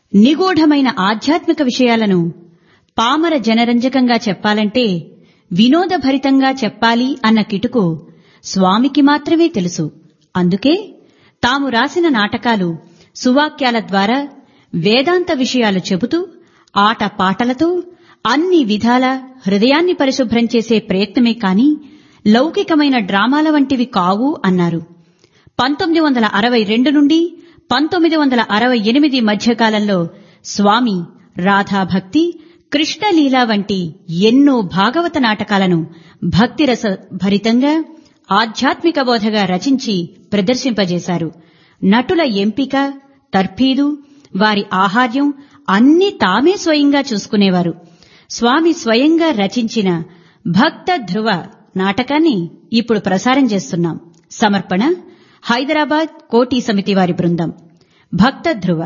నిగూఢమైన ఆధ్యాత్మిక విషయాలను పామర జనరంజకంగా చెప్పాలంటే వినోదభరితంగా చెప్పాలి అన్న కిటుకు స్వామికి మాత్రమే తెలుసు అందుకే తాము రాసిన నాటకాలు సువాక్యాల ద్వారా వేదాంత విషయాలు చెబుతూ ఆట పాటలతో అన్ని విధాల హృదయాన్ని పరిశుభ్రం చేసే ప్రయత్నమే కాని లౌకికమైన డ్రామాల వంటివి కావు అన్నారు పంతొమ్మిది వందల అరవై రెండు నుండి పంతొమ్మిది వందల అరవై ఎనిమిది మధ్యకాలంలో స్వామి రాధాభక్తి కృష్ణలీల వంటి ఎన్నో భాగవత నాటకాలను భక్తిరస భరితంగా ఆధ్యాత్మిక బోధగా రచించి ప్రదర్శింపజేశారు నటుల ఎంపిక తర్ఫీదు వారి ఆహార్యం అన్నీ తామే స్వయంగా చూసుకునేవారు స్వామి స్వయంగా రచించిన భక్త ధ్రువ నాటకాన్ని ఇప్పుడు ప్రసారం చేస్తున్నాం సమర్పణ హైదరాబాద్ కోటి సమితి వారి బృందం భక్త ధ్రువ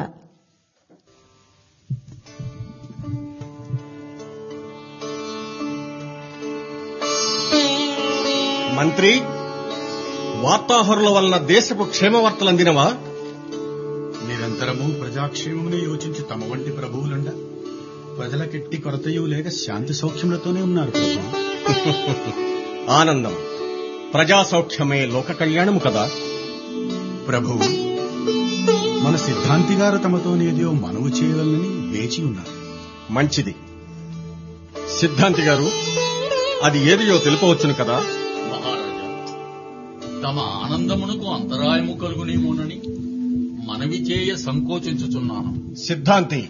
మంత్రి వార్తాహరుల వలన దేశపు క్షేమవార్తలు అందినవా నిరంతరము ప్రజాక్షేమమునే యోచించి తమ వంటి ప్రభువులుండ ప్రజలకెట్టి కొరతయు లేక శాంతి సౌఖ్యములతోనే ఉన్నారు ప్రభు ఆనందం ప్రజా సౌఖ్యమే లోక కళ్యాణము కదా ప్రభువు మన సిద్ధాంతి గారు తమతోనేదో మనవు చేయవలనని వేచి ఉన్నారు మంచిది సిద్ధాంతి గారు అది ఏదియో తెలుపవచ్చును కదా మహారాజా తమ ఆనందమునకు అంతరాయము కలుగునేమోనని మనవి చేయ సంకోచించుచున్నాను సిద్ధాంతి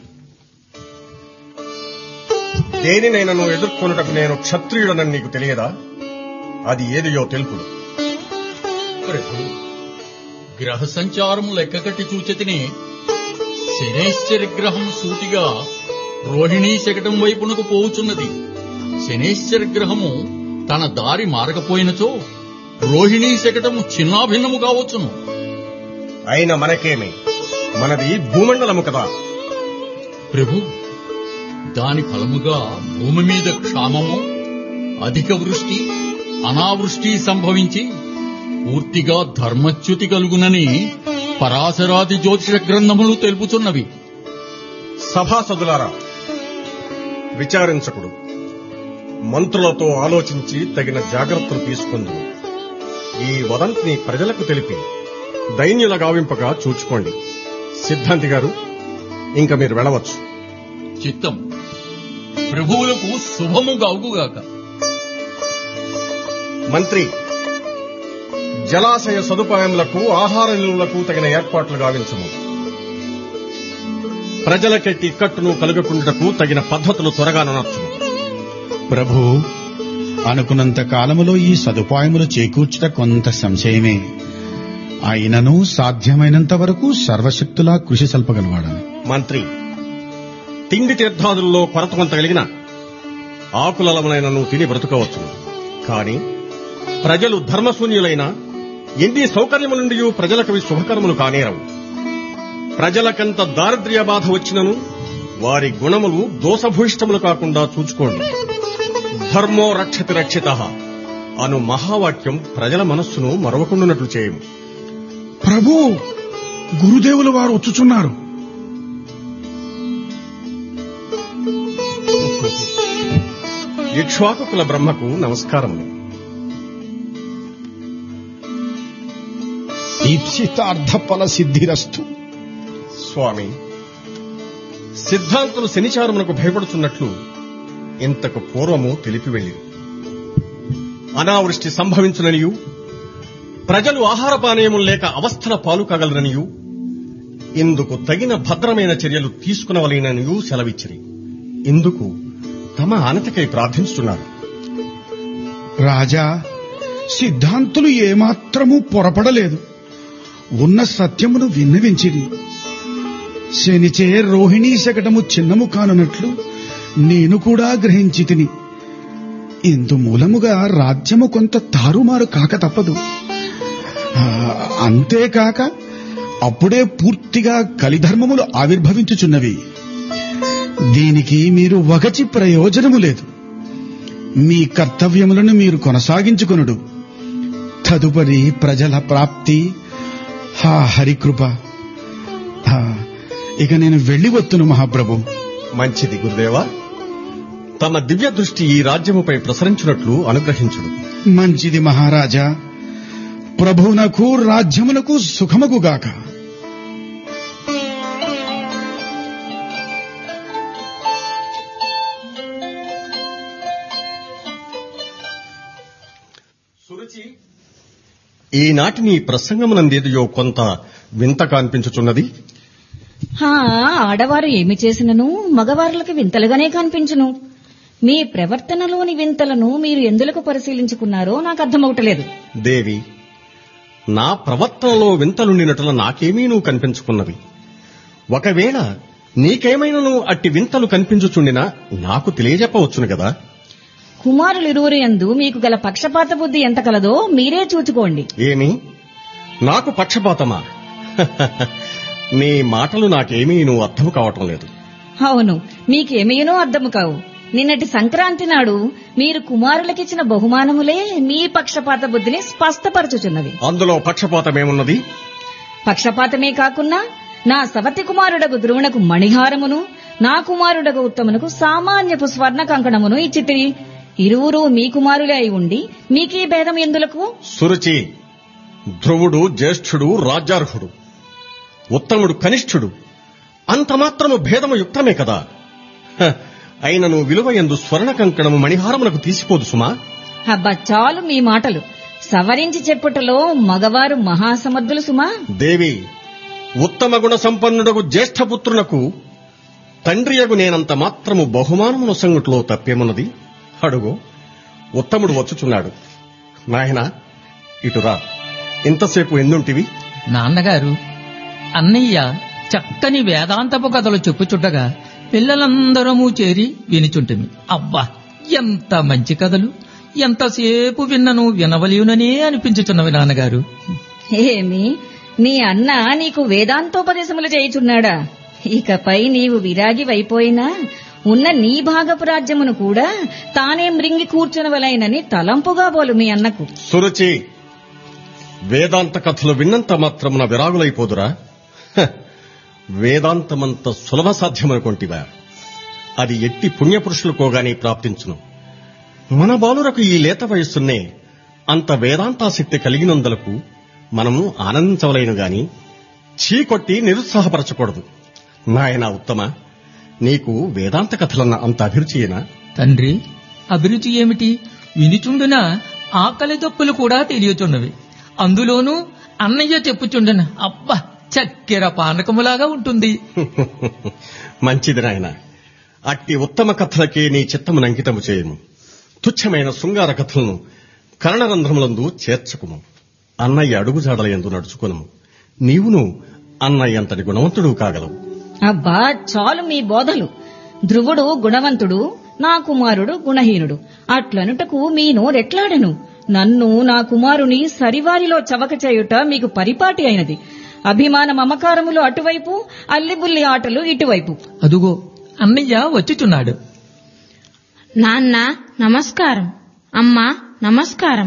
దేనినైనను ఎదుర్కొనుటకు నేను క్షత్రియుడనని నీకు తెలియదా అది ఏదియో తెలుపుడు ప్రభు గ్రహ సంచారము లెక్కకట్టి చూచితిని శనేశ్వరి గ్రహం సూటిగా రోహిణీ శకటం వైపునకు పోవుచున్నది శనేశ్వరి గ్రహము తన దారి మారకపోయినచో రోహిణీ శకటము చిన్నాభిన్నము కావచ్చును అయిన మనకేమి మనది భూమండలము కదా ప్రభు దాని ఫలముగా భూమి మీద క్షామము అధిక వృష్టి అనావృష్టి సంభవించి పూర్తిగా ధర్మచ్యుతి కలుగునని పరాశరాది జ్యోతిష గ్రంథములు తెలుపుచున్నవి సభాసదులారా విచారించకుడు మంత్రులతో ఆలోచించి తగిన జాగ్రత్తలు తీసుకుందు ఈ వదంతిని ప్రజలకు తెలిపి దైన్యుల గావింపగా చూచుకోండి సిద్ధాంతి గారు ఇంక మీరు వెళ్ళవచ్చు చిత్తం ప్రభువులకు శుభము గావుగాక మంత్రి జలాశయ సదుపాయములకు ఆహార నిలువలకు తగిన ఏర్పాట్లు గావించము ప్రజలకెట్టి ఇక్కట్టును కలుగకుండటకు తగిన పద్ధతులు త్వరగా ననర్చుము ప్రభు అనుకున్నంత కాలములో ఈ సదుపాయములు చేకూర్చుట కొంత సంశయమే అయినను సాధ్యమైనంత వరకు సర్వశక్తులా కృషి సల్పగలవాడను మంత్రి తిండి తీర్థాదుల్లో కొరత కొంత కలిగిన ఆకులలమునైనను తిని బ్రతుకవచ్చును కాని ప్రజలు ధర్మశూన్యులైన ఎన్ని సౌకర్యముల నుండి ప్రజలకవి శుభకరములు కానేరవు ప్రజలకంత దారిద్ర్య బాధ వచ్చినను వారి గుణములు దోషభూయిష్టములు కాకుండా చూచుకోండి ధర్మో రక్షతి రక్షిత అను మహావాక్యం ప్రజల మనస్సును మరవకుండునట్లు చేయము ప్రభు గురుదేవుల వారు వచ్చుచున్నారు ఇక్ష్వాకుల బ్రహ్మకు నమస్కారములు ఈప్సితార్థ ఫల సిద్ధిరస్తు స్వామి సిద్ధాంతులు శనిచారమునకు భయపడుతున్నట్లు ఇంతకు పూర్వము తెలిపి వెళ్ళి అనావృష్టి సంభవించుననియు ప్రజలు ఆహార పానీయములు లేక అవస్థల పాలు కాగలరనియు ఇందుకు తగిన భద్రమైన చర్యలు తీసుకునవలేననియు సెలవిచ్చిరి ఇందుకు తమ ఆనతకై ప్రార్థించుతున్నారు రాజా సిద్ధాంతులు ఏమాత్రమూ పొరపడలేదు ఉన్న సత్యమును విన్నవించిరి శనిచే రోహిణీ శకటము చిన్నము కానున్నట్లు నేను కూడా గ్రహించి తిని ఇందు మూలముగా రాజ్యము కొంత తారుమారు కాక తప్పదు ఆ, అంతేకాక అప్పుడే పూర్తిగా కలిధర్మములు ఆవిర్భవించుచున్నవి దీనికి మీరు వగచి ప్రయోజనము లేదు మీ కర్తవ్యములను మీరు కొనసాగించుకొనుడు తదుపరి ప్రజల ప్రాప్తి హా హరికృప ఆ, ఇక నేను వెళ్ళి వత్తును మహాప్రభు మంచిది గురుదేవా తమ దివ్య దృష్టి ఈ రాజ్యముపై ప్రసరించినట్లు అనుగ్రహించుడు మంచిది మహారాజా ప్రభువునకు రాజ్యమునకు సుఖమగుగాక సురుచి ఈనాటి నీ ప్రసంగమునందేదియో కొంత వింతగా అనిపించుచున్నది హా ఆడవారు ఏమి చేసినను మగవారులకి వింతలుగానే కనిపించును మీ ప్రవర్తనలోని వింతలను మీరు ఎందులకు పరిశీలించుకున్నారో నాకు అర్థమవటలేదు దేవి నా ప్రవర్తనలో వింతలుండినట్ల నాకేమీ నువ్వు కనిపించుకున్నవి ఒకవేళ నీకేమైనను అట్టి వింతలు కనిపించుచుండినా నాకు తెలియజెప్పవచ్చును కదా కుమారులిరువురు యందు మీకు గల పక్షపాత బుద్ధి ఎంత కలదో మీరే చూచుకోండి ఏమి నాకు పక్షపాతమా నీ మాటలు నాకేమీ నువ్వు అర్థం కావటం లేదు అవును మీకేమీనో అర్థము కావు నిన్నటి సంక్రాంతి నాడు మీరు కుమారులకిచ్చిన బహుమానములే మీ పక్షపాత బుద్ధిని స్పష్టపరచుచున్నవి అందులో పక్షపాతమేమున్నది పక్షపాతమే కాకున్నా నా సవతి కుమారుడగు ధ్రువునకు మణిహారమును నా కుమారుడగు ఉత్తమునకు సామాన్యపు స్వర్ణ కంకణమును ఇచ్చితిరి ఇరువురు మీ కుమారులే అయి ఉండి మీకీ భేదం ఎందులకు సురుచి ధ్రువుడు జ్యేష్ఠుడు రాజ్యార్హుడు ఉత్తముడు కనిష్ఠుడు అంత మాత్రము భేదము యుక్తమే కదా హ, అయినను విలువ ఎందు స్వర్ణ కంకణము మణిహారమునకు తీసిపోదు సుమా అబ్బా చాలు మీ మాటలు సవరించి చెప్పుటలో మగవారు మహాసమర్థులు సుమా దేవి ఉత్తమ గుణ సంపన్నుడకు జ్యేష్ఠపుత్రునకు తండ్రియగు నేనంత మాత్రము బహుమానమును సంగుట్లో తప్పేమున్నది అడుగు ఉత్తముడు వచ్చుచున్నాడు నాయన ఇటురా ఇంతసేపు ఎందుంటివి నాన్నగారు అన్నయ్య చక్కని వేదాంతపు కథలు చెప్పుచుండగా పిల్లలందరము చేరి వినిచుంటిమి అబ్బా ఎంత మంచి కథలు ఎంతసేపు విన్నను వినవలేననే అనిపించుచున్నవి నాన్నగారు ఏమి నీ అన్న నీకు వేదాంతోపదేశములు చేయుచున్నాడా ఇకపై నీవు విరాగి వైపోయినా ఉన్న నీ భాగపు రాజ్యమును కూడా తానే మృంగి కూర్చునవలైనని తలంపుగా బోలు మీ అన్నకు సురుచి వేదాంత కథలు విన్నంత మాత్రమున విరాగులైపోదురా హ, వేదాంతమంత సులభ సాధ్యమనుకొంటివా అది ఎట్టి పుణ్యపురుషులకోగాని ప్రాప్తించును మన బాలురకు ఈ లేత వయస్సున్నే అంత వేదాంతాసక్తి కలిగినందులకు మనము ఆనందించవలేను గాని చీకొట్టి నిరుత్సాహపరచకూడదు నాయనా ఉత్తమ నీకు వేదాంత కథలన్న అంత అభిరుచియేనా తండ్రి అభిరుచి ఏమిటి వినిచుండున ఆకలి దప్పులు కూడా తెలియచున్నవి అందులోనూ అన్నయ్య చెప్పుచుండన అబ్బా చక్కెర పానకములాగా ఉంటుంది మంచిది నాయన అట్టి ఉత్తమ కథలకే నీ చిత్తమును అంకితము చేయము తుచ్చమైన శృంగార కథలను కర్ణరంధ్రములందు చేర్చకుము అన్నయ్య అడుగుజాడల ఎందు నడుచుకునము నీవును అన్నయ్య అంతటి గుణవంతుడు కాగలవు అబ్బా చాలు మీ బోధలు ధ్రువుడు గుణవంతుడు నా కుమారుడు గుణహీనుడు అట్లనుటకు మీ నోరెట్లాడను నన్ను నా కుమారుని సరివారిలో చవక చేయుట మీకు పరిపాటి అయినది అభిమాన మమకారములు అటువైపు అల్లిబుల్లి ఆటలు ఇటువైపు అదుగో అన్నయ్య వచ్చుచున్నాడు నాన్న నమస్కారం అమ్మా నమస్కారం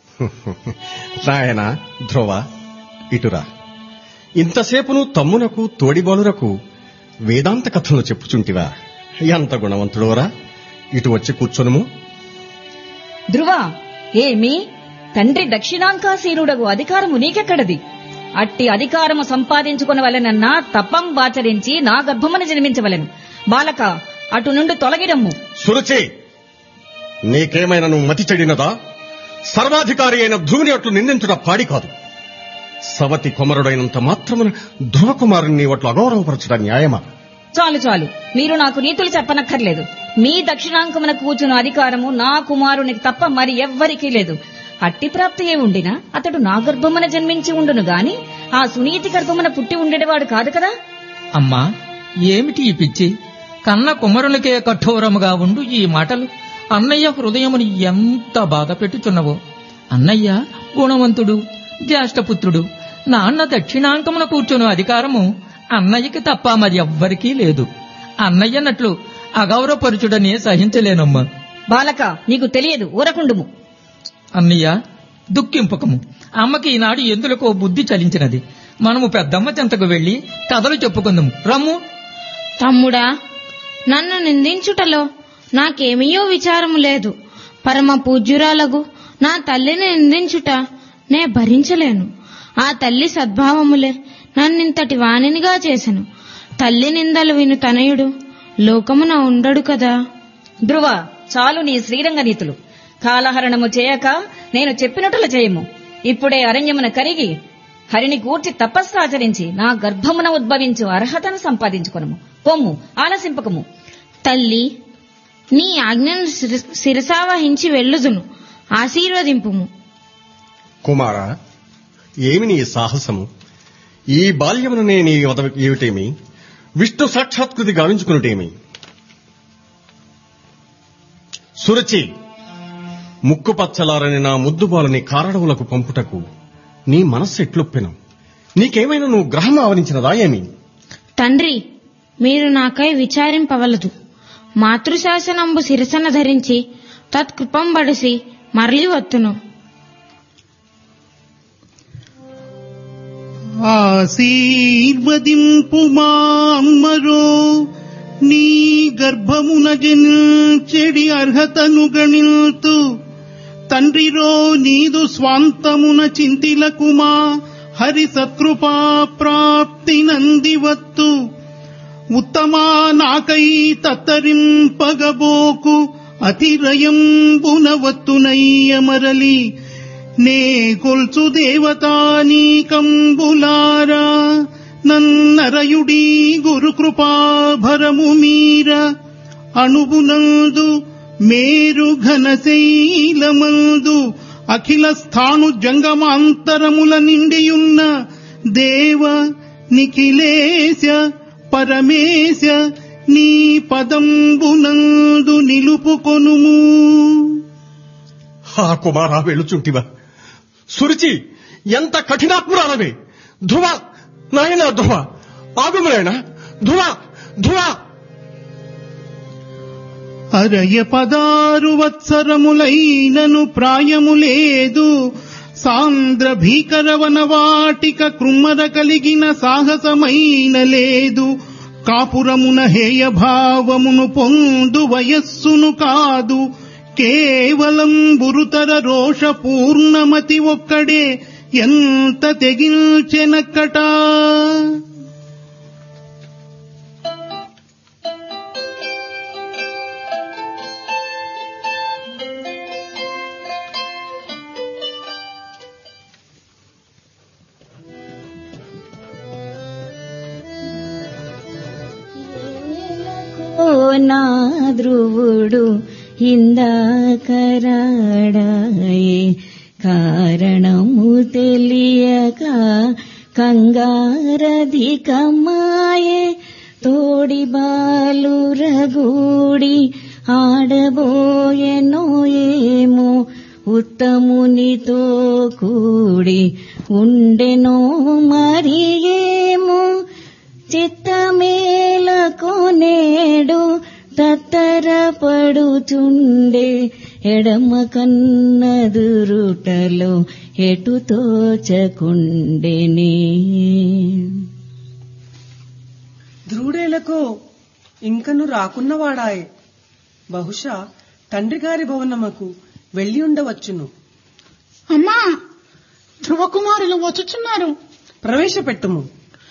నాయన ధ్రువ ఇటురా ఇంతసేపును తమ్మునకు తోడిబాలురకు వేదాంత కథలను చెప్పుచుంటివా ఎంత గుణవంతుడోరా ఇటు వచ్చి కూర్చొనుము ధ్రువ ఏమి తండ్రి దక్షిణాంకాసీనుడగు అధికారము నీకెక్కడది అట్టి అధికారము సంపాదించుకునవలెనన్నా తప్పం బాచరించి నా గర్భమున జన్మించవలెను బాలక అటు నుండి తొలగిరమ్ము సురుచి నీకేమైనా నువ్వు మతి చెడినదా సర్వాధికారి అయిన ధ్రువుని అట్లు నిందించుట పాడి కాదు సవతి కుమరుడైనంత మాత్రమున ధ్రువకుమారుని అట్లు అగౌరవపరచుట న్యాయమా చాలు చాలు మీరు నాకు నీతులు చెప్పనక్కర్లేదు మీ దక్షిణాంకమున కూర్చున్న అధికారము నా కుమారునికి తప్ప మరి ఎవ్వరికీ లేదు అట్టి ప్రాప్తి ఏ ఉండినా అతడు నా గర్భమున జన్మించి ఉండును గాని ఆ సునీతి గర్భమున పుట్టి ఉండేవాడు కాదు కదా అమ్మా ఏమిటి ఈ పిచ్చి కన్న కుమరులకే కఠోరముగా ఉండు ఈ మాటలు అన్నయ్య హృదయముని ఎంత బాధ పెట్టుచున్నవో అన్నయ్య గుణవంతుడు జ్యేష్ఠపుత్రుడు నాన్న దక్షిణాంకమున కూర్చుని అధికారము అన్నయ్యకి తప్ప మరి ఎవ్వరికీ లేదు అన్నయ్యనట్లు అగౌరవపరుచుడని సహించలేనమ్మా బాలక నీకు తెలియదు ఊరకుండుము అన్నయ్య దుఃఖింపకము అమ్మకి ఈనాడు ఎందులకో బుద్ధి చలించినది మనము పెద్దమ్మ చెంతకు వెళ్లి కథలు చెప్పుకుందాము రమ్ము తమ్ముడా నన్ను నిందించుటలో నాకేమీయో విచారము లేదు పరమ పూజ్యురాలగు నా తల్లిని నిందించుట నే భరించలేను ఆ తల్లి సద్భావములే నన్నింతటి వాణినిగా చేసెను తల్లి నిందలు విను తనయుడు లోకమున ఉండడు కదా ధ్రువ చాలు నీ శ్రీరంగ నీతులు కాలహరణము చేయక నేను చెప్పినట్లు చేయము ఇప్పుడే అరణ్యమున కరిగి హరిని కూర్చి తపస్సాచరించి నా గర్భమున ఉద్భవించు అర్హతను సంపాదించుకొనము పొమ్ము ఆలసింపకము తల్లి నీ ఆజ్ఞను శిర- శిరసావహించి వెళ్ళుదును ఆశీర్వదింపుము కుమారా ఏమి నీ సాహసము ఈ బాల్యముననే నీ వద ఏమిటేమి విష్ణు సాక్షాత్కృతి గావించుకున్నటేమి సురచి ముక్కు పచ్చలారని నా ముద్దు బాలని కారడవులకు పంపుటకు నీ మనస్సు ఎట్లొప్పెను నీకేమైనా నువ్వు గ్రహం ఆవరించినదా ఏమి తండ్రి మీరు నాకై విచారింపవలదు మాతృశాసనంబు శిరసన ధరించి తత్కృపం బడిసి మరలి వత్తును ఆశీర్వదింపు మా అమ్మరో నీ గర్భమున జనించెడి అర్హతను గణిల్తు తండ్రిరో నీదు స్వాంతమున చింతిలకుమా హరి సత్కృపా ప్రాప్తి నందివత్తు ఉత్తమా నాకై తత్తరింపగబోకు అతిరయంబునవత్తునయ్య మరలి నే కొల్చు దేవతానీకంబులారా నన్నరయుడీ గురు కృపాభరము మీర అణువునందు మేరు ఘనశైలమందు అఖిల స్థాను జంగమాంతరముల నిండియున్న దేవ నిఖిలేశ పరమేశ నీ పదంబునందు నిలుపుకొనుము ఆ కుమారా వెళ్ళుచుంటివా సురుచి ఎంత కఠినాత్మురాలవే ధ్రువ నాయనా ధ్రువ ఆగుమనాయన ధ్రువ ధ్రువ అరయ పదారు వత్సరములైనను ప్రాయము లేదు సాంద్ర భీకరవన వాటిక కృమ్మర కలిగిన సాహసమైన లేదు కాపురమున హేయ భావమును పొందు వయస్సును కాదు కేవలం బురుతర రోష పూర్ణమతి ఒక్కడే ఎంత తెగించెనక్కటా ఓ నా ధ్రువుడు ఇందాకరాడాయే కారణము తెలియక కంగారధికమాయే తోడి బాలు రగూడి ఆడబోయెనో ఏమో ఉత్తమునితో కూడి ఉండెనో మరి ఏమో చిత్తమేలకు నేడు తత్తరపడుచుండే ఎడమ కన్నదురుటలో ఎటు తోచకుండెనే ధ్రువుడేలకు ఇంకను రాకున్నవాడాయే బహుశా తండ్రి గారి భవనముకు వెళ్లి ఉండవచ్చును అమ్మా ధ్రువకుమారులు వచ్చుచున్నారు ప్రవేశపెట్టుము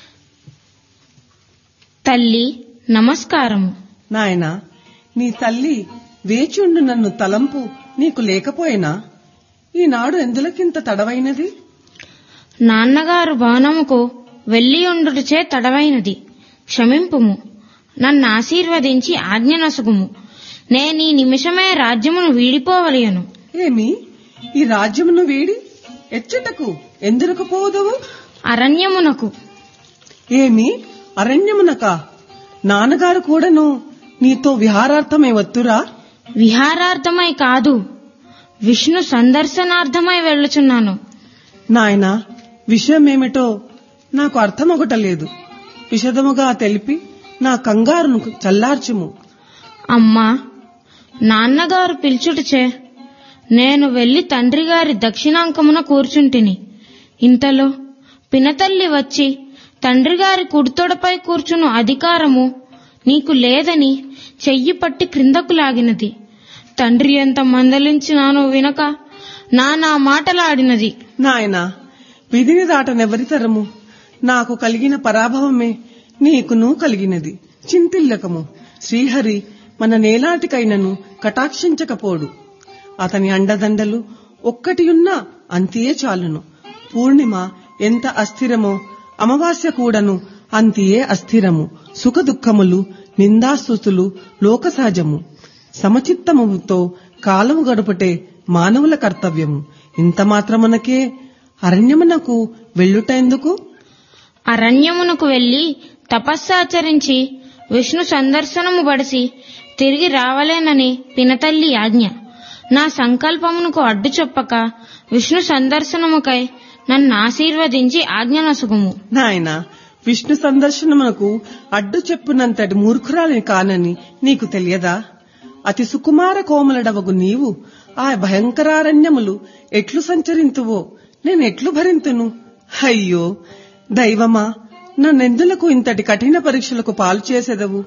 తల్లి నమస్కారము నాయనా నీ తల్లి వేచియుండు నన్ను తలంపు నీకు లేకపోయినా ఈనాడు ఎందులకింత తడవైనది నాన్నగారు భవనముకు వెళ్లి ఉండుటచే తడవైనది క్షమింపుము నన్ను ఆశీర్వదించి ఆజ్ఞనసుగుము నేనీ నిమిషమే రాజ్యమును వీడిపోవలయను ఏమి ఈ రాజ్యమును వీడి ఎచ్చటకు ఎందులకు పోదవు అరణ్యమునకు ఏమి అరణ్యమునక నాన్నగారు కూడాను నీతో విహారార్థమే వత్తురా విహారార్థమై కాదు విష్ణు సందర్శనార్థమై వెళ్ళుచున్నాను నాయనా విషయమేమిటో నాకు అర్థమొకటలేదు విశదముగా తెలిపి నా కంగారును చల్లార్చుము అమ్మా నాన్నగారు పిలుచుటచే నేను వెళ్లి తండ్రిగారి దక్షిణాంకమున కూర్చుంటిని ఇంతలో పినతల్లి వచ్చి తండ్రి గారి కుడితొడపై కూర్చును అధికారము నీకు లేదని చెయ్యి పట్టి క్రిందకు లాగినది తండ్రి ఎంత మందలించినానో వినక నానా మాటలాడినది నాయనా విధిని దాటనెవరి తరము నాకు కలిగిన పరాభవమే నీకును కలిగినది చింతిల్లకము శ్రీహరి మన నేలాటికైనను కటాక్షించకపోడు అతని అండదండలు ఒక్కటియున్నా అంతియే చాలును పూర్ణిమ ఎంత అస్థిరమో అమావాస్య కూడను అంతియే అస్థిరము సుఖదుఖములు నిందాస్తుతులు లోక సహజము సమచిత్తముతో కాలము గడుపటే మానవుల కర్తవ్యము ఇంత మాత్రమునకే అరణ్యమునకు వెళ్ళుట ఎందుకు అరణ్యమునకు వెళ్లి తపస్సాచరించి విష్ణు సందర్శనము బడిసి తిరిగి రావలేనని పినతల్లి ఆజ్ఞ నా సంకల్పమునకు అడ్డు చెప్పక విష్ణు సందర్శనముకై నన్ను ఆశీర్వదించి ఆజ్ఞ నసుగుము నాయనా విష్ణు సందర్శనమునకు అడ్డు చెప్పునంతటి మూర్ఖురాలిని కానని నీకు తెలియదా అతి సుకుమార కోమలడవగు నీవు ఆ భయంకరారణ్యములు ఎట్లు సంచరింతువో నేనెట్లు భరింతును అయ్యో దైవమా నన్నెందులకు ఇంతటి కఠిన పరీక్షలకు పాలు చేసెదవు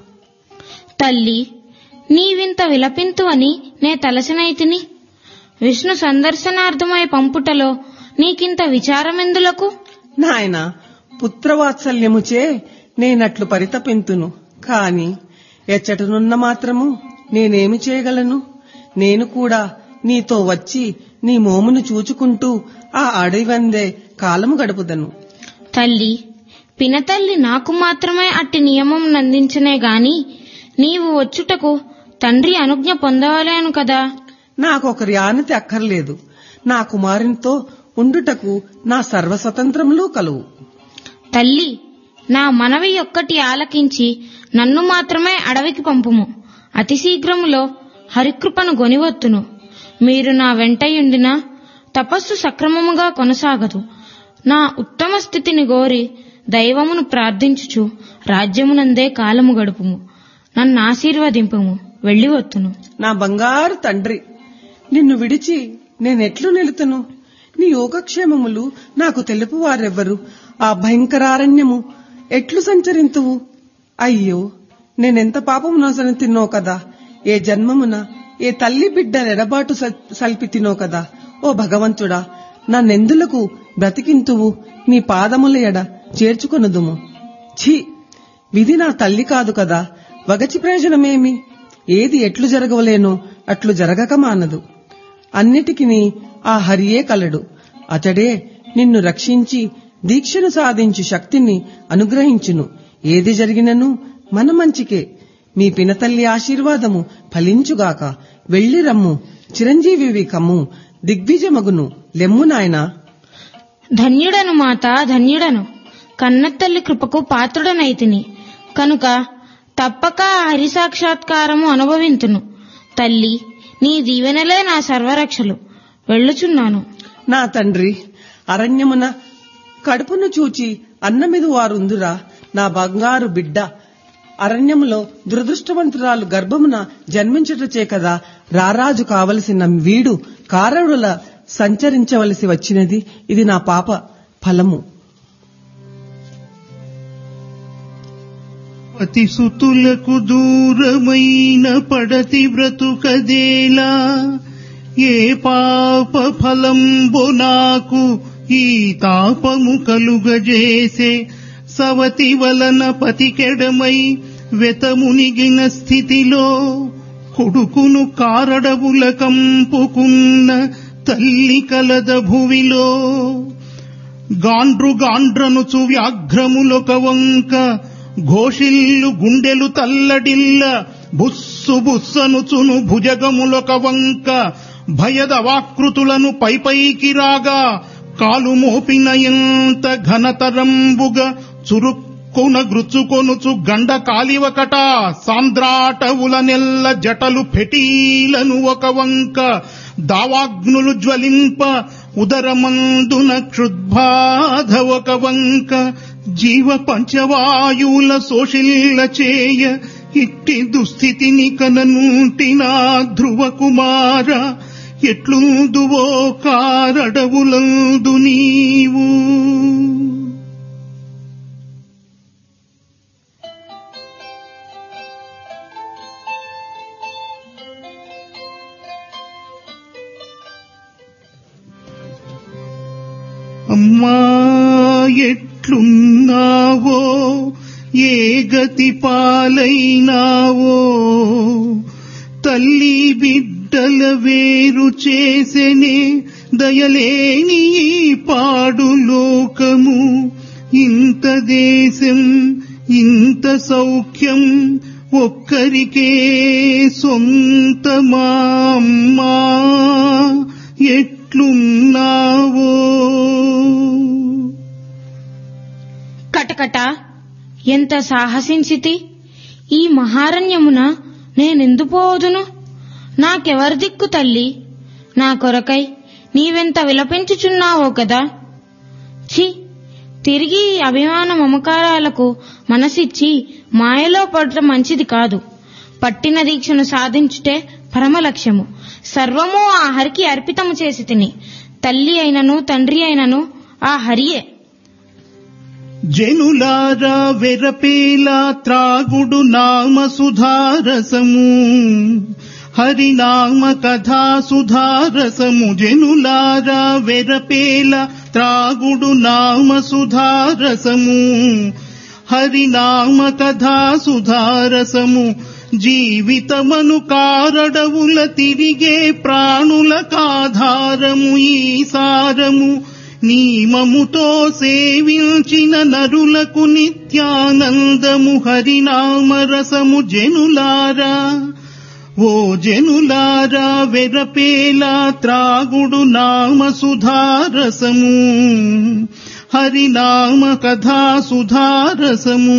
తల్లి నీవింత విలపింతు అని నే తలసినైతిని విష్ణు సందర్శనార్థమై పంపుటలో నీకింత విచారమెందులకు నాయనా పుత్రవాత్సల్యముచే నేనట్లు పరితపింతును కాని ఎచ్చటనున్న మాత్రము నేనేమి చేయగలను నేను కూడా నీతో వచ్చి నీ మోమును చూచుకుంటూ ఆ అడవివందే కాలము గడుపుదను తల్లి పినతల్లి నాకు మాత్రమే అట్టి నియమం నందించనే గాని నీవు వచ్చుటకు తండ్రి అనుజ్ఞ పొందవలేను కదా నాకొకరి ఆనతి అక్కర్లేదు నా కుమారునితో ఉండుటకు నా సర్వస్వతంత్రములు కలువు తల్లి నా మనవి ఒక్కటి ఆలకించి నన్ను మాత్రమే అడవికి పంపుము అతి శీఘ్రములో హరికృపను గొనివత్తును మీరు నా వెంటయుండినా తపస్సు సక్రమముగా కొనసాగదు నా ఉత్తమ స్థితిని గోరి దైవమును ప్రార్థించుచు రాజ్యమునందే కాలము గడుపుము నన్ను ఆశీర్వదింపుము వెళ్ళివత్తును నా బంగారు తండ్రి నిన్ను విడిచి నేనెట్లు నిలుతును నీ యోగక్షేమములు నాకు తెలుపు వారెవ్వరు ఆ భయంకరారణ్యము ఎట్లు సంచరింతువు అయ్యో నేనెంత పాపము నోసని తిన్నో కదా ఏ జన్మమున ఏ తల్లి బిడ్డ ఎడబాటు స- సల్పి తినో కదా ఓ భగవంతుడా నన్నెందులకు బ్రతికింతువు నీ పాదముల ఎడ చేర్చుకొనుదుము ఛీ విధి నా తల్లి కాదు కదా వగచి ప్రయోజనమేమి ఏది ఎట్లు జరగవలేనో అట్లు జరగక మానదు అన్నిటికిని ఆ హరియే కలడు అతడే నిన్ను రక్షించి దీక్షను సాధించు శక్తిని అనుగ్రహించును ఏది జరిగినను మన మంచికే మీ పినతల్లి ఆశీర్వాదము ఫలించుగాక వెళ్ళి రమ్ము చిరంజీవివి కమ్ము దిగ్విజమగును లెమ్ము నాయనా ధన్యుడను మాత ధన్యుడను కన్నతల్లి కృపకు పాత్రుడనైతిని కనుక తప్పక ఆ హరి సాక్షాత్కారము అనుభవింతును తల్లి నీ దీవెనలే నా సర్వరక్షలు వెళ్ళుచున్నాను నా తండ్రి అరణ్యమున కడుపును చూచి అన్నమిది వారుందురా నా బంగారు బిడ్డ అరణ్యములో దురదృష్టవంతురాలు గర్భమున జన్మించుటచే కదా రారాజు కావలసిన వీడు కారడుల సంచరించవలసి వచ్చినది ఇది నా పాప ఫలము అతిసుతులకు దూరమైన పడతి బ్రతుకదేలా ఏ పాప ఫలంబు నాకు ఈ తాపము కలుగజేసే సవతి వలన పతికెడమై వెతమునిగిన స్థితిలో కొడుకును కారడవుల కంపుకున్న తల్లి కలద భువిలో గాండ్రు గాండ్రనుచు వ్యాఘ్రములొక వంక ఘోషిల్లు గుండెలు తల్లడిల్ల బుస్సు బుస్సనుచును భుజగములొక వంక భయద వాకృతులను పైపైకి రాగా కాలు మోపిన ఎంత ఘనతరంబుగా చురుక్కున గృచ్చుకొనుచు గండ కాలివకట సాంద్రాటవుల నెల్ల జటలు పెటీలను ఒక వంక దావాగ్నులు జ్వలింప ఉదరమందున క్షుద్బాధ ఒక వంక జీవ పంచవాయువుల శోషిల్ల చేయ ఇట్టి దుస్థితిని కననుంటినా ధ్రువ కుమార ఎట్లుందువో కారడవులందు నీవు అమ్మా ఎట్లున్నావో ఏ గతి పాలైనావో తల్లి బిడ్డల వేరు చేసెనే దయలేని ఈ పాడు లోకము ఇంత దేశం ఇంత సౌఖ్యం ఒక్కరికే సొంతమా అమ్మా ఎట్లున్నావో కటకట ఎంత సాహసించితి ఈ మహారణ్యమున నేనెందుపోదును నాకెవరి దిక్కు తల్లి నా కొరకై నీవెంత విలపించుచున్నావో కదా ఛీ తిరిగి ఈ అభిమాన మమకారాలకు మనసిచ్చి మాయలో పడటం మంచిది కాదు పట్టిన దీక్షను సాధించుటే పరమలక్ష్యము సర్వము ఆ హరికి అర్పితము చేసి తిని తల్లి అయినను తండ్రి అయినను ఆ హరియే జనులారా వెరపేలా త్రాగుడు నామ సుధారసము హరినామ కథా సుధారసము జనులారా వెరపేల త్రాగుడు నామ సుధారసము హరినామ కథా సుధారసము జీవితమను కారడవుల తిరిగే ప్రాణుల కాధారము ఈ సారము నీమముతో సేవించిన నరులకు నిత్యానందము హరినామరసము జనులారా ఓ జనులారా వెరపేలా త్రాగుడు నామ సుధారసము హరినామ కథా సుధారసము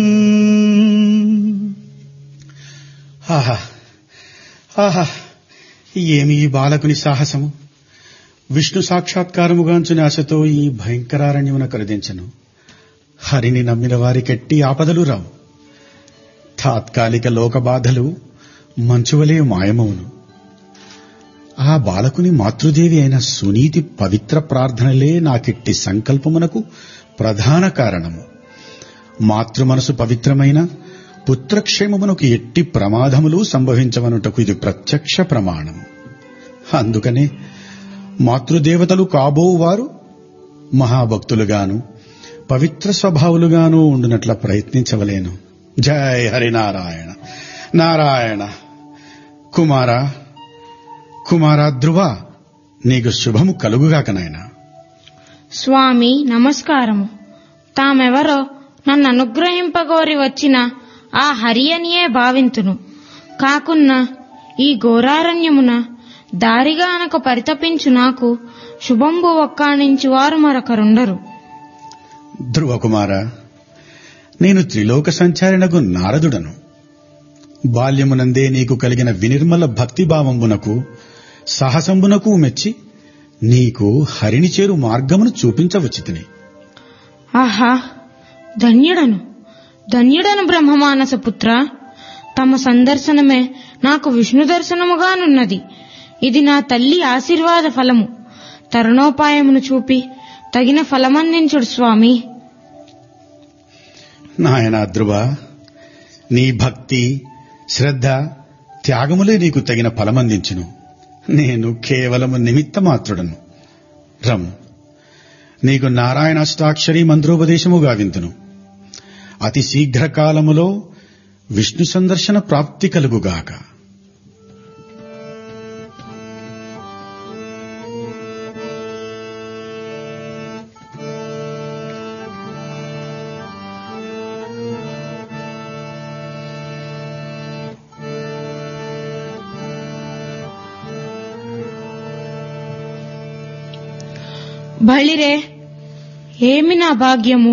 ఆహా ఆహా ఏమి ఈ బాలకుని సాహసము విష్ణు సాక్షాత్కారముగాంచుని ఆశతో ఈ భయంకరారణ్యమున కరుదించను హరిని నమ్మిన వారికెట్టి ఆపదలు రావు తాత్కాలిక లోక బాధలు మంచువలే మాయమవును ఆ బాలకుని మాతృదేవి అయిన సునీతి పవిత్ర ప్రార్థనలే నాకిట్టి సంకల్పమునకు ప్రధాన కారణము మాతృ మనసు పవిత్రమైన పుత్రక్షేమమునకు ఎట్టి ప్రమాదములు సంభవించవనుటకు ఇది ప్రత్యక్ష ప్రమాణము అందుకనే మాతృదేవతలు కాబోవారు మహాభక్తులుగాను పవిత్ర స్వభావులుగాను ఉండునట్ల ప్రయత్నించవలేను జై హరినారాయణ నారాయణ కుమార కుమార ధ్రువ నీకు శుభము కలుగుగాక నాయనా స్వామి నమస్కారము తామెవరో నన్ను అనుగ్రహింపగోరి వచ్చిన ఆ హరియనియే భావింతును కాకున్న ఈ ఘోరారణ్యమున దారిగా అనక పరితపించు నాకు శుభంబు ఒక్కాణించు వారు మరొకరుండరు ధ్రువ కుమార నేను త్రిలోక సంచారినకు నారదుడను బాల్యమునందే నీకు కలిగిన వినిర్మల భక్తిభావమునకు సాహసంబునకు మెచ్చి నీకు హరిని చేరు మార్గమును చూపించవచ్చితిని ఆహా ధన్యుడను ధన్యుడను బ్రహ్మమానస పుత్ర తమ సందర్శనమే నాకు విష్ణు దర్శనముగానున్నది ఇది నా తల్లి ఆశీర్వాద ఫలము తరుణోపాయమును చూపి తగిన ఫలమందించుడు స్వామి నాయన ధ్రువ నీ భక్తి శ్రద్ధ త్యాగములే నీకు తగిన ఫలమందించును నేను కేవలము నిమిత్త మాత్రుడను రమ్ నీకు నారాయణాష్టాక్షరి మంత్రోపదేశము గావింతును అతి శీఘ్ర కాలములో విష్ణు సందర్శన ప్రాప్తి కలుగుగాక బళిరే ఏమి నా భాగ్యము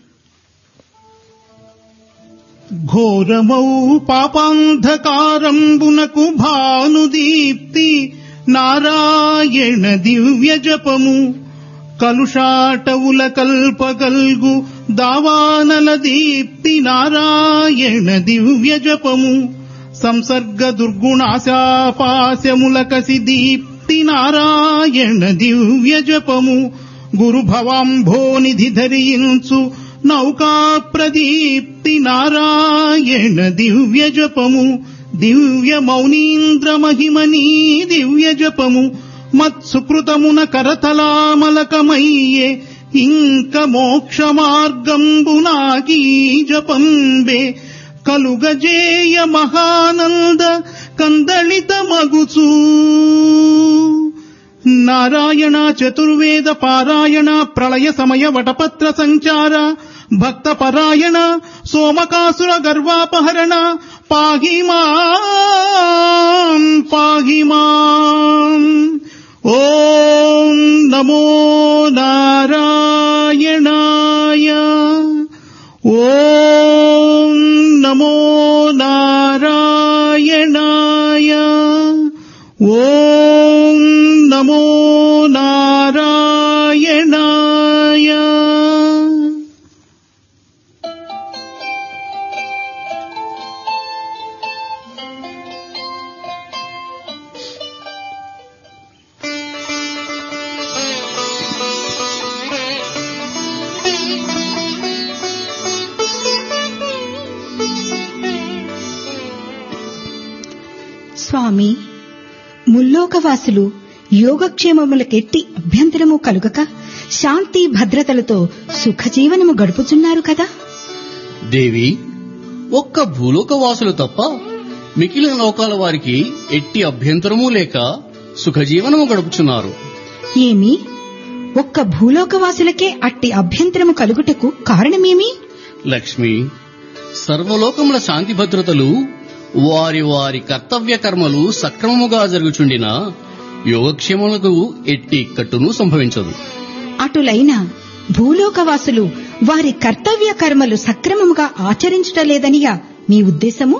ఘోరమౌ పాపాంధకారంబునకు భానుదీప్తి నారాయణ దివ్య జపము కలుషాటవుల కల్పగల్గు దావానల దీప్తి నారాయణ దివ్య జపము సంసర్గ దుర్గుణాశాపాస్యముల కసి దీప్తి నారాయణ దివ్య జపము గురు భవాంభోనిధి ధరించు నౌకా ప్రదీప్తి నారాయణ దివ్య జపము దివ్య మౌనీంద్ర మహిమనీ దివ్య జపము మత్సుకృతమున కరతలామలకమయ్యే ఇంక మోక్ష మార్గంబునాకీ జపంబే కలుగజేయ మహానంద కందళిత మగుచూ నారాయణ చతుర్వేద పారాయణ ప్రళయ సమయ వటపత్ర సంచార భక్త పరాయణ సోమకాసుర గర్వాపహరణ పాహి మాం పాహి మాం ఓం నమో నారాయణాయ ఓం నమో నారాయణాయ ఓం నమో నారాయణాయ స్వామి ముల్లోకవాసులు యోగక్షేమములకెట్టి అభ్యంతరము కలుగక శాంతి భద్రతలతో సుఖజీవనము గడుపుచున్నారు కదా దేవి ఒక్క భూలోకవాసులు తప్ప మిగిలిన లోకాల వారికి ఎట్టి అభ్యంతరమూ లేక సుఖజీవనము గడుపుచున్నారు ఏమి ఒక్క భూలోకవాసులకే అట్టి అభ్యంతరము కలుగుటకు కారణమేమి లక్ష్మి సర్వలోకముల శాంతి భద్రతలు వారి వారి కర్తవ్య కర్మలు సక్రమముగా జరుగుచుండిన యోగక్షేమములకు ఎట్టి కట్టును సంభవించదు అటులైన భూలోకవాసులు వారి కర్తవ్య కర్మలు సక్రమముగా ఆచరించుటలేదనియా మీ ఉద్దేశము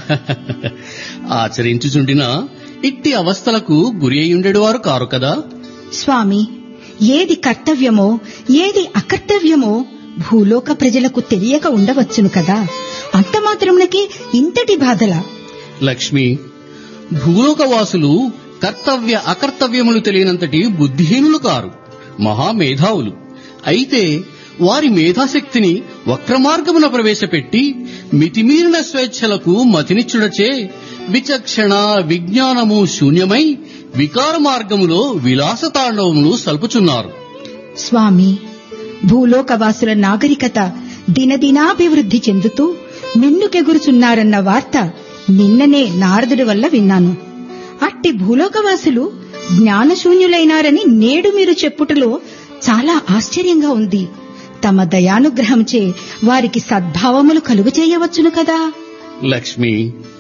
ఆచరించుచుండిన ఇట్టి అవస్థలకు గురి అయ్యుండెడు వారు కారు కదా స్వామి ఏది కర్తవ్యమో ఏది అకర్తవ్యమో భూలోక ప్రజలకు తెలియక ఉండవచ్చును కదా అంత మాత్రమునకి ఇంతటి బాధల లక్ష్మి భూలోకవాసులు కర్తవ్య అకర్తవ్యములు తెలియనంతటి బుద్ధిహీనులు కారు మహామేధావులు అయితే వారి మేధాశక్తిని వక్రమార్గమున ప్రవేశపెట్టి మితిమీరిన స్వేచ్ఛలకు మతినిచ్చుడచే విచక్షణ విజ్ఞానము శూన్యమై వికార మార్గములో విలాసతాండవములు సల్పుచున్నారు స్వామి భూలోకవాసుల నాగరికత దినదినాభివృద్ధి చెందుతూ మిన్నుకెగురుచున్నారన్న వార్త నిన్ననే నారదుడి వల్ల విన్నాను అట్టి భూలోకవాసులు జ్ఞానశూన్యులైనారని నేడు మీరు చెప్పుటలో చాలా ఆశ్చర్యంగా ఉంది తమ దయానుగ్రహంచే వారికి సద్భావములు కలుగు చేయవచ్చును కదా లక్ష్మి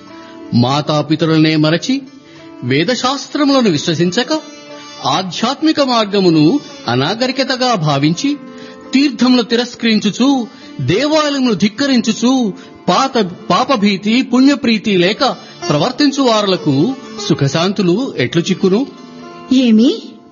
మాతాపితరులనే మరచి వేదశాస్త్రములను విశ్వసించక ఆధ్యాత్మిక మార్గమును అనాగరికతగా భావించి తీర్థములు తిరస్కరించుచు దేవాలయములు ధిక్కరించుచు పాత పాపభీతి పుణ్యప్రీతి లేక ప్రవర్తించు వారులకు సుఖశాంతులు ఎట్లు చిక్కును ఏమి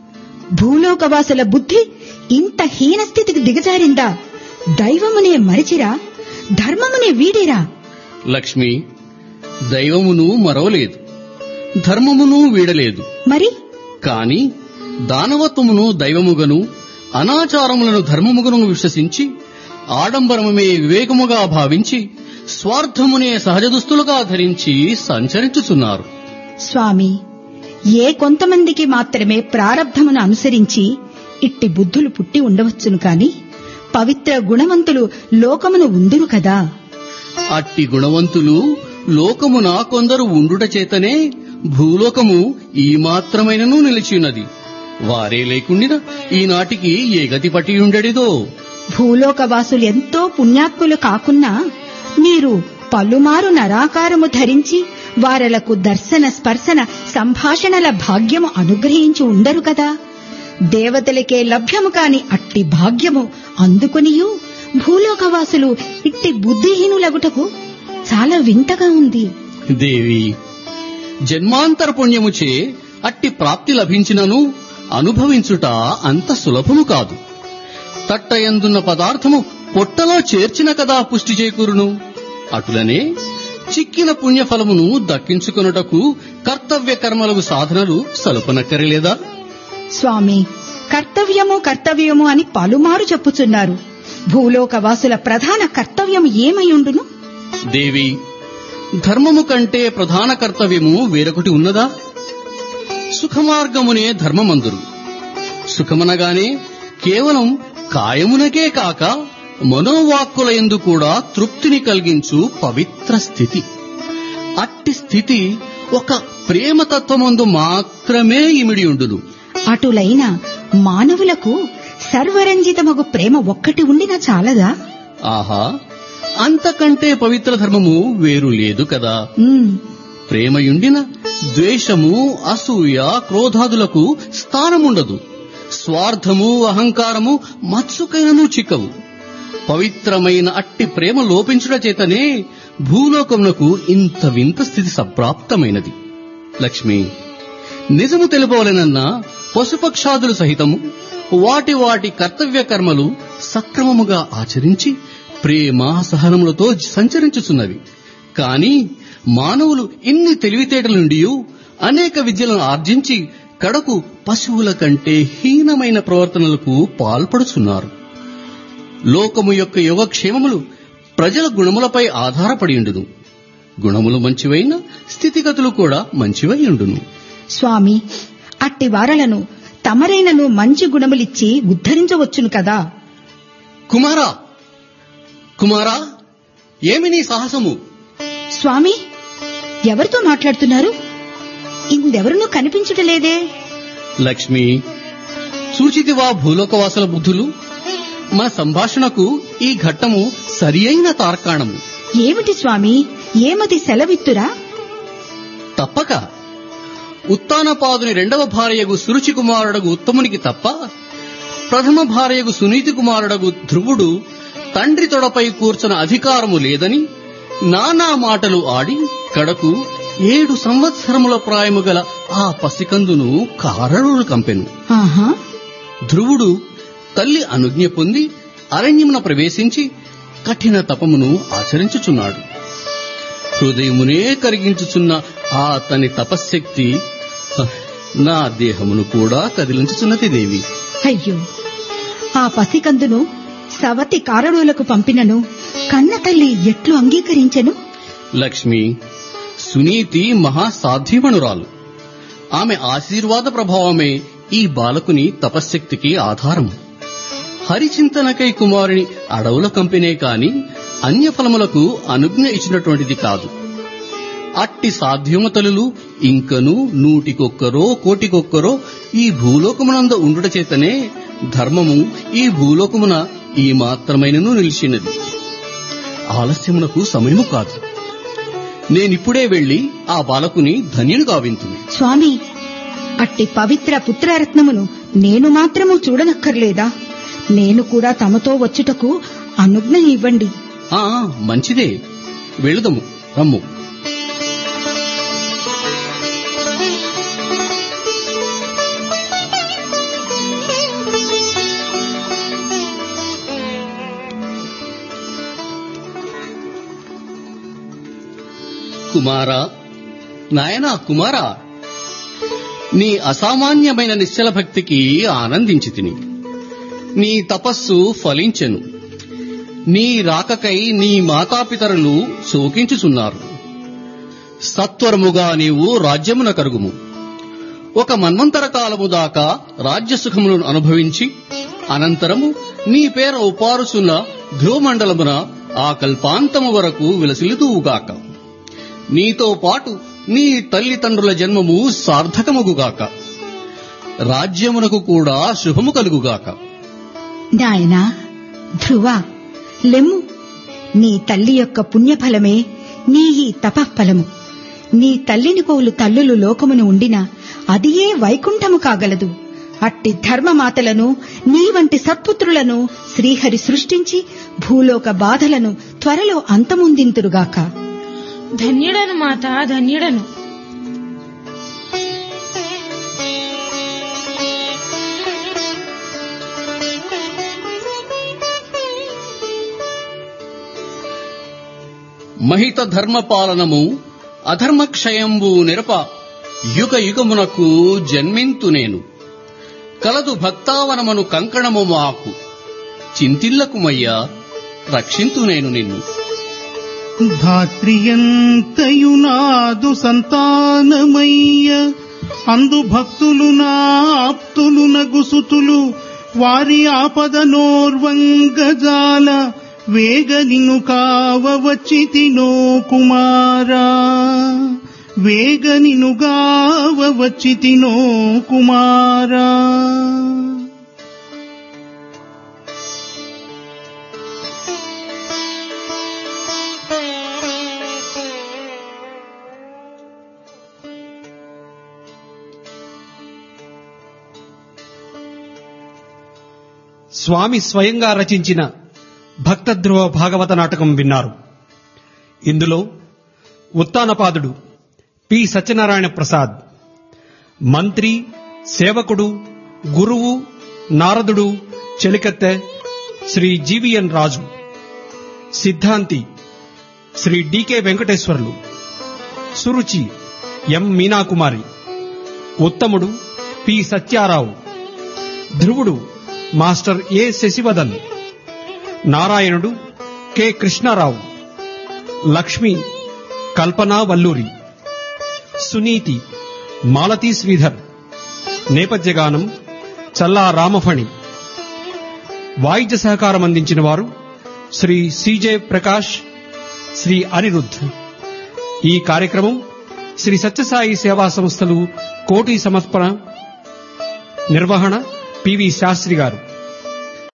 భూలోకవాసుల బుద్ధి ఇంత హీనస్థితికి దిగజారిందా దైవమునే మరిచిరా ధర్మమునే వీడిరా లక్ష్మి దైవమును మరవలేదు ధర్మమును వీడలేదు మరి కాని దానవత్వమును దైవముగను అనాచారములను ధర్మముగను విశ్వసించి ఆడంబరముమే వివేకముగా భావించి స్వార్థమునే సహజ దుస్తులుగా ధరించి సంచరించుచున్నారు స్వామి ఏ కొంతమందికి మాత్రమే ప్రారబ్ధమును అనుసరించి ఇట్టి బుద్ధులు పుట్టి ఉండవచ్చును కాని పవిత్ర గుణవంతులు లోకమును ఉందురు కదా అట్టి గుణవంతులు లోకమున కొందరు ఉండుట చేతనే భూలోకము ఈ మాత్రమైనను నిలిచియున్నది వారే లేకుండిన ఈనాటికి ఏ గతి పట్టి ఉండేడిదో భూలోకవాసులు ఎంతో పుణ్యాత్ములు కాకున్నా మీరు పలుమారు నరాకారము ధరించి వారలకు దర్శన స్పర్శన సంభాషణల భాగ్యము అనుగ్రహించి ఉండరు కదా దేవతలకే లభ్యము కాని అట్టి భాగ్యము అందుకునియు భూలోకవాసులు ఇట్టి బుద్ధిహీనులగుటకు చాలా వింతగా ఉంది దేవి జన్మాంతర పుణ్యముచే అట్టి ప్రాప్తి లభించినను అనుభవించుట అంత సులభము కాదు తట్టయందున్న పదార్థము పొట్టలో చేర్చిన కదా పుష్టి చేకూరును అటులనే చిక్కిన పుణ్యఫలమును దక్కించుకొనుటకు కర్తవ్య కర్మలకు సాధనలు సలుపనక్కరలేదా స్వామి కర్తవ్యము కర్తవ్యము అని పలుమారు చెప్పుచున్నారు భూలోకవాసుల ప్రధాన కర్తవ్యం ఏమయుండును దేవి ధర్మము కంటే ప్రధాన కర్తవ్యము వేరొకటి ఉన్నదా సుఖమార్గమునే ధర్మమందురు సుఖమనగానే కేవలం కాయమునకే కాక మనోవాక్కుల ఎందు కూడా తృప్తిని కలిగించు పవిత్ర స్థితి అట్టి స్థితి ఒక ప్రేమతత్వమందు మాత్రమే ఇమిడి ఉండును అటులైన మానవులకు సర్వరంజితమగు ప్రేమ ఒక్కటి ఉండినా చాలదా ఆహా అంతకంటే పవిత్ర ధర్మము వేరు లేదు కదా ఉమ్, ప్రేమయుండిన ద్వేషము అసూయ క్రోధాదులకు స్థానముండదు స్వార్థము అహంకారము మత్సుకైనను చిక్కవు పవిత్రమైన అట్టి ప్రేమ లోపించుట చేతనే భూలోకమునకు ఇంత వింత స్థితి సంప్రాప్తమైనది లక్ష్మి నిజము తెలుపవలెనన్నా పశుపక్షాదులు సహితము వాటి వాటి కర్తవ్య కర్మలు సక్రమముగా ఆచరించి ప్రేమ సహనములతో సంచరించుచున్నవి కాని మానవులు ఇన్ని తెలివితేటల నుండి అనేక విద్యలను ఆర్జించి కడకు పశువుల కంటే హీనమైన ప్రవర్తనలకు పాల్పడుచున్నారు లోకము యొక్క యోగక్షేమములు ప్రజల గుణములపై ఆధారపడి ఉండును గుణములు మంచివైన స్థితిగతులు కూడా మంచివై ఉండును స్వామి అట్టి వారలను తమరైనను మంచి గుణములిచ్చి ఉద్ధరించవచ్చును కదా కుమారా కుమారా ఏమి నీ సాహసము స్వామి ఎవరితో మాట్లాడుతున్నారు ఇందెవరునూ కనిపించటలేదే లక్ష్మి చూచితివా భూలోకవాసుల బుద్ధులు మన సంభాషణకు ఈ ఘట్టము సరి అయిన తార్కాణము ఏమిటి స్వామి ఏమది సెలవిత్తురా తప్పక ఉత్తానపాదుని రెండవ భార్యగు సురుచి కుమారుడగు ఉత్తమునికి తప్ప ప్రథమ భార్యగు సునీతి కుమారుడగు ధ్రువుడు తండ్రి తొడపై కూర్చున్న అధికారము లేదని నానా మాటలు ఆడి కడకు ఏడు సంవత్సరముల ప్రాయము గల ఆ పసికందును కారణులు కంపెను ఆహా ధ్రువుడు తల్లి అనుజ్ఞ పొంది అరణ్యమున ప్రవేశించి కఠిన తపమును ఆచరించుచున్నాడు హృదయమునే కరిగించుచున్న ఆ తని తపశ్శక్తి హ, నా దేహమును కూడా కదిలించుచున్నది దేవి అయ్యో ఆ పసికందును సవతి కారణులకు పంపినను కన్న తల్లి ఎట్లు అంగీకరించెను లక్ష్మి సునీతి మహాసాధ్యమణురాలు ఆమె ఆశీర్వాద ప్రభావమే ఈ బాలకుని తపశ్శక్తికి ఆధారము హరిచింతనకై కుమారుని అడవుల కంపెనే కాని అన్యఫలములకు అనుజ్ఞ ఇచ్చినటువంటిది కాదు అట్టి సాధ్యమతలు ఇంకను నూటికొక్కరో కోటికొక్కరో ఈ భూలోకమునంద ఉండుట చేతనే ధర్మము ఈ భూలోకమున ఈ మాత్రమైనను నిలిచినది ఆలస్యమునకు సమయము కాదు నేనిప్పుడే వెళ్లి ఆ బాలకుని ధన్యుని గావింతును స్వామి అట్టి పవిత్ర పుత్రరత్నమును నేను మాత్రము చూడనక్కర్లేదా నేను కూడా తమతో వచ్చుటకు అనుజ్ఞ ఇవ్వండి ఆ మంచిదే వెళుదము రమ్ము కుమారా నాయనా కుమారా నీ అసామాన్యమైన నిశ్చల భక్తికి ఆనందించి తిని నీ తపస్సు ఫలించెను నీ రాకకై నీ మాతాపితరులు శోకించుచున్నారు సత్వరముగా నీవు రాజ్యమున కరుగుము ఒక మన్వంతర కాలము దాకా రాజ్య సుఖములను అనుభవించి అనంతరము నీ పేర ఉపారుచున్న ధ్రువమండలమున ఆ కల్పాంతము వరకు విలసిల్లుతూగాక నీతో పాటు నీ తల్లిదండ్రుల జన్మము సార్థకముగుగాక రాజ్యమునకు కూడా శుభము కలుగుగాక నాయనా ధ్రువ లెమ్ము నీ తల్లి యొక్క పుణ్యఫలమే నీ ఈ తపఃఫలము నీ తల్లిని పోలు తల్లులు లోకమును ఉండిన అదియే వైకుంఠము కాగలదు అట్టి ధర్మమాతలను నీ వంటి సత్పుత్రులను శ్రీహరి సృష్టించి భూలోక బాధలను త్వరలో అంతముందింతురుగాక ధన్యుడను మాత ధన్యుడను మహిత ధర్మ పాలనము అధర్మక్షయంబు నిరప యుగ యుగమునకు జన్మింతు నేను కలదు భక్తావనమను కంకణము మాకు చింతిల్లకుమయ్యా రక్షింతు నేను నిన్ను ధాత్రియంతయునాదు సంతానమయ్య అందు భక్తులు నా ఆప్తులు నగుసుతులు వారి ఆపదనోర్వంగజాల వేగ నిను కావవచ్చితినో కుమారా వేగ నిను గావవచ్చితినో కుమారా స్వామి స్వయంగా రచించిన భక్తధ్రువ భాగవత నాటకం విన్నారు ఇందులో ఉత్తానపాదుడు పి సత్యనారాయణ ప్రసాద్ మంత్రి సేవకుడు గురువు నారదుడు చెలికత్తె Shri GVN Raju Siddhanti Shri DK Venkateswarlu Suruchi M Meenakumari Uttamudu P Satyarao Dhruvudu master A Sasivadan Narayanudu K Krishnarao Lakshmi Kalpana Valluri Suniti Malathi Sridhar నేపథ్యగానం చల్లా రామఫణి వాయిద్య సహకారం అందించిన వారు శ్రీ సిజే ప్రకాష్ శ్రీ అనిరుద్ధ్ ఈ కార్యక్రమం శ్రీ సత్యసాయి సేవా సంస్థలు కోటి సమర్పణ నిర్వహణ పివి శాస్త్రి గారు